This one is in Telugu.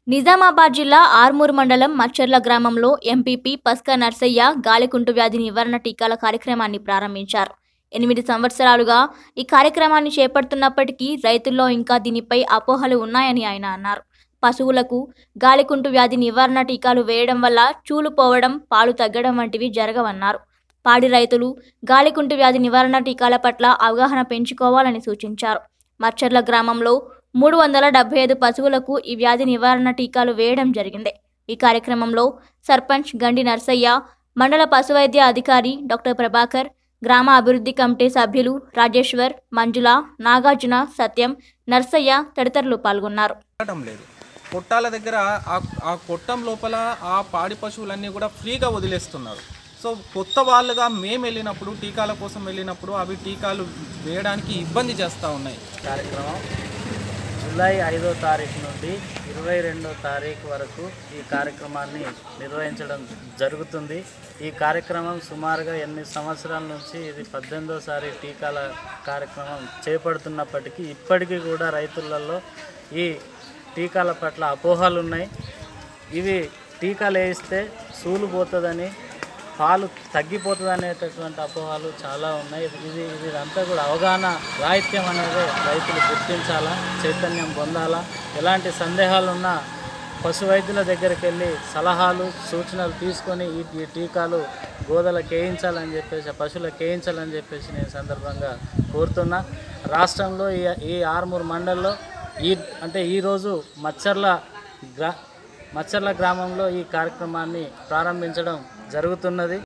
నిజామాబాద్ జిల్లా ఆర్మూర్ మండలం మచ్చర్ల గ్రామంలో ఎంపీపీ పస్కా నర్సయ్య గాలికుంటు వ్యాధి నివారణ టీకాల కార్యక్రమాన్ని ప్రారంభించారు ఎనిమిది సంవత్సరాలుగా ఈ కార్యక్రమాన్ని చేపడుతున్నప్పటికీ రైతుల్లో ఇంకా దీనిపై అపోహలు ఉన్నాయని ఆయన అన్నారు పశువులకు గాలికుంటు వ్యాధి నివారణ టీకాలు వేయడం వల్ల చూలు పోవడం పాలు తగ్గడం వంటివి జరగవన్నారు పాడి రైతులు గాలికుంటు వ్యాధి నివారణ టీకాల పట్ల అవగాహన పెంచుకోవాలని సూచించారు మచ్చర్ల గ్రామంలో మూడు వందల డెబ్బై ఐదు పశువులకు ఈ వ్యాధి నివారణ టీకాలు వేయడం జరిగింది ఈ కార్యక్రమంలో సర్పంచ్ గండి నర్సయ్య మండల పశువైద్య అధికారి డాక్టర్ ప్రభాకర్ గ్రామ అభివృద్ధి కమిటీ సభ్యులు రాజేశ్వర్ మంజుల నాగార్జున సత్యం నర్సయ్య తదితరులు పాల్గొన్నారు ఉండటం లేదు కొట్టాల దగ్గర ఆ- ఆ కొట్టం లోపల ఆ పాడి పశువులన్నీ కూడా ఫ్రీగా వదిలేస్తున్నారు సో కొత్త వాళ్ళుగా మేము వెళ్ళినప్పుడు టీకాల కోసం వెళ్ళినప్పుడు అవి టీకాలు వేయడానికి ఇబ్బంది చేస్తూ ఉన్నాయి కార్యక్రమం జూలై ఐదో తారీఖు నుండి ఇరవై రెండో తారీఖు వరకు ఈ కార్యక్రమాన్ని నిర్వహించడం జరుగుతుంది ఈ కార్యక్రమం సుమారుగా ఎనిమిది సంవత్సరాల నుంచి ఇది పద్దెనిమిదోసారి టీకాల కార్యక్రమం చేపడుతున్నప్పటికీ ఇప్పటికీ కూడా రైతులలో ఈ టీకాల పట్ల అపోహలు ఉన్నాయి ఇవి టీకాలు వేయిస్తే సూలు పోతుందని పాలు తగ్గిపోతుంది అనేటటువంటి అపోహలు చాలా ఉన్నాయి ఇది ఇది ఇదంతా కూడా అవగాహన రాహిత్యం అనేది రైతులు గుర్తించాలా చైతన్యం పొందాలా ఎలాంటి సందేహాలు ఉన్నా పశు వైద్యుల దగ్గరికి వెళ్ళి సలహాలు సూచనలు తీసుకొని ఈ ఈ టీకాలు గోదలకు వేయించాలని చెప్పేసి పశువులకు వేయించాలని చెప్పేసి నేను సందర్భంగా కోరుతున్నా రాష్ట్రంలో ఈ ఈ ఆర్మూర్ మండల్లో ఈ అంటే ఈరోజు మచ్చర్ల గ్రా మచ్చర్ల గ్రామంలో ఈ కార్యక్రమాన్ని ప్రారంభించడం జరుగుతున్నది